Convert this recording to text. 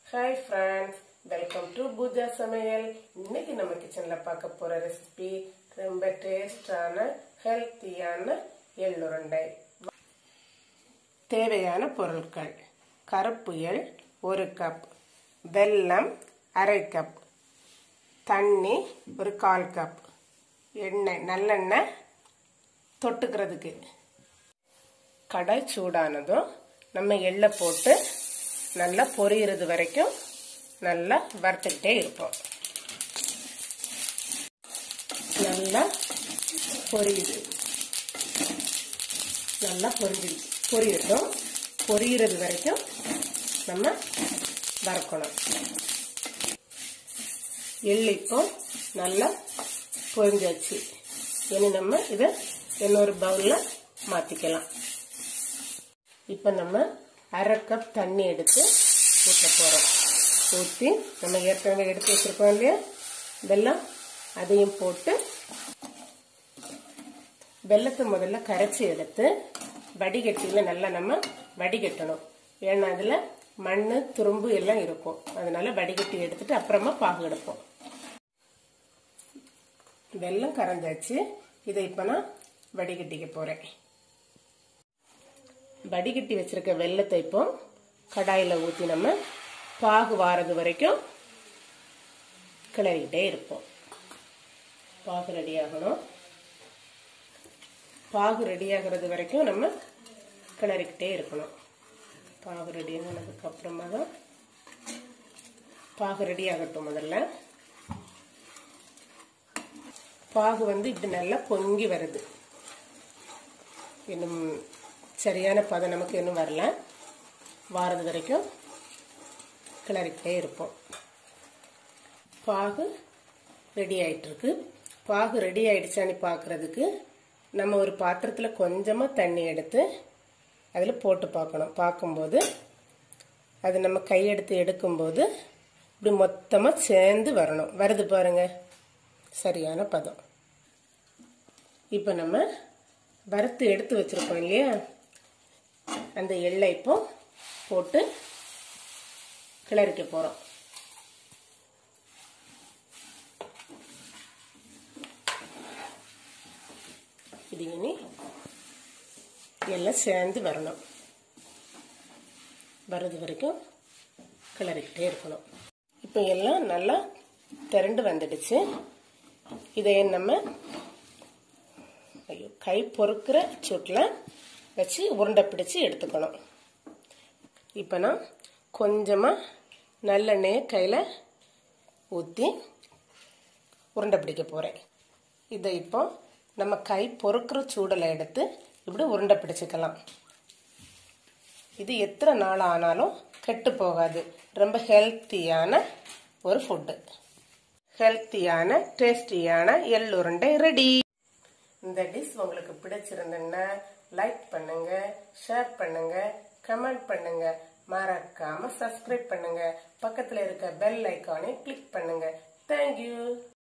hi friends welcome to Pooja Samayal இன்னைக்கு நம்ம கிச்சன்ல பார்க்க போற ரெசிபி ரொம்ப டேஸ்டான ஹெல்த்தியான எள்ளுருண்டை தேவையான பொருட்கள் கருப்பு எள் ஒரு கப் வெல்லம் அரை கப் தண்ணி ஒரு கால் கப் எண்ணெய் நல்லெண்ணெய் தொட்டுக்கிறதுக்கு கடை சூடானதும் நம்ம எள்ளை போட்டு நல்லா பொரியிறது வரைக்கும் நல்லா வறுத்துக்கிட்டே இருப்போம் நல்லா பொரியுது நல்லா பொரிஞ்சு பொரியட்டும் பொரியிறது வரைக்கும் நம்ம வறுக்கணும் எள்ளு இப்போ நல்லா பொரிஞ்சாச்சு இனி நம்ம இதை இன்னொரு பவுலில் மாற்றிக்கலாம் இப்போ நம்ம அரை கப் தண்ணி எடுத்து ஊற்ற போகிறோம் ஊற்றி நம்ம ஏற்கனவே எடுத்து வச்சுருக்கோம் இல்லையா வெல்லம் அதையும் போட்டு வெள்ளத்தை முதல்ல கரைச்சி எடுத்து வடிகட்டியில் நல்லா நம்ம வடிகட்டணும் ஏன்னா அதில் மண் துரும்பு எல்லாம் இருக்கும் அதனால வடிகட்டி எடுத்துட்டு அப்புறமா பாகு எடுப்போம் வெல்லம் கரைஞ்சாச்சு இதை இப்போ நான் வடிகட்டிக்க போகிறேன் வடிகட்டி வச்சிருக்க வெள்ளத்தை இப்போ கடாயில் ஊற்றி நம்ம பாகு வாரது வரைக்கும் கிளறிக்கிட்டே இருப்போம் பாகு ரெடி ஆகணும் பாகு ரெடி ஆகிறது வரைக்கும் நம்ம கிளறிக்கிட்டே இருக்கணும் பாகு ரெடி ஆனதுக்கு அப்புறமா தான் பாகு ரெடி ஆகட்டும் முதல்ல பாகு வந்து இப்படி நல்லா பொங்கி வருது இன்னும் சரியான பதம் நமக்கு இன்னும் வரல வாரது வரைக்கும் கிளறிக்கிட்டே இருப்போம் பாகு ரெடி ஆயிட்டிருக்கு பாகு ரெடி ஆயிடுச்சான்னு பார்க்குறதுக்கு நம்ம ஒரு பாத்திரத்தில் கொஞ்சமாக தண்ணி எடுத்து அதில் போட்டு பார்க்கணும் பார்க்கும்போது அது நம்ம கையெடுத்து எடுக்கும்போது இப்படி மொத்தமாக சேர்ந்து வரணும் வருது பாருங்க சரியான பதம் இப்போ நம்ம வறுத்து எடுத்து வச்சுருக்கோம் இல்லையா அந்த எள்ளை இப்போ போட்டு கிளறிக்க போகிறோம் இது இனி எல்லாம் சேர்ந்து வரணும் வர்றது வரைக்கும் கிளறிக்கிட்டே இருக்கணும் இப்போ எல்லாம் நல்லா திரண்டு வந்துடுச்சு இதை நம்ம ஐயோ கை பொறுக்கிற சூட்டில் வச்சு உருண்டை பிடிச்சி எடுத்துக்கணும் இப்போ நான் கொஞ்சமாக நல்லெண்ணெயை கையில் ஊற்றி உருண்டை பிடிக்க போகிறேன் இதை இப்போ நம்ம கை பொறுக்கிற சூடில் எடுத்து இப்படி உருண்டை பிடிச்சிக்கலாம் இது எத்தனை நாள் ஆனாலும் கெட்டு போகாது ரொம்ப ஹெல்த்தியான ஒரு ஃபுட்டு ஹெல்த்தியான டேஸ்டியான எள்ளுருண்டை ரெடி இந்த டிஷ் உங்களுக்கு பிடிச்சிருந்ததுன்னா லைக் பண்ணுங்க ஷேர் பண்ணுங்க கமெண்ட் பண்ணுங்க மறக்காம சப்ஸ்கிரைப் பண்ணுங்க பக்கத்துல இருக்க பெல் ஐக்கானை கிளிக் பண்ணுங்க தேங்க்யூ